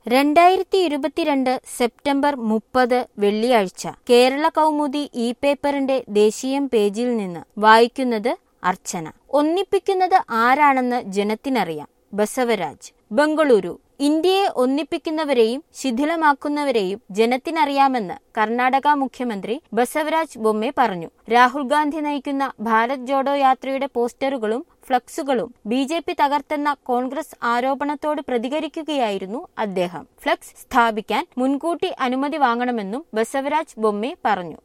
രണ്ടായിരത്തി ഇരുപത്തിരണ്ട് സെപ്റ്റംബർ മുപ്പത് വെള്ളിയാഴ്ച കേരള കൗമുദി ഇ പേപ്പറിന്റെ ദേശീയം പേജിൽ നിന്ന് വായിക്കുന്നത് അർച്ചന ഒന്നിപ്പിക്കുന്നത് ആരാണെന്ന് ജനത്തിനറിയാം ബസവരാജ് ബംഗളൂരു ഇന്ത്യയെ ഒന്നിപ്പിക്കുന്നവരെയും ശിഥിലമാക്കുന്നവരെയും ജനത്തിനറിയാമെന്ന് കർണാടക മുഖ്യമന്ത്രി ബസവരാജ് ബൊമ്മെ പറഞ്ഞു രാഹുൽ ഗാന്ധി നയിക്കുന്ന ഭാരത് ജോഡോ യാത്രയുടെ പോസ്റ്ററുകളും ഫ്ലക്സുകളും ബി ജെ പി തകർത്തെന്ന കോൺഗ്രസ് ആരോപണത്തോട് പ്രതികരിക്കുകയായിരുന്നു അദ്ദേഹം ഫ്ലക്സ് സ്ഥാപിക്കാൻ മുൻകൂട്ടി അനുമതി വാങ്ങണമെന്നും ബസവരാജ് ബൊമ്മെ പറഞ്ഞു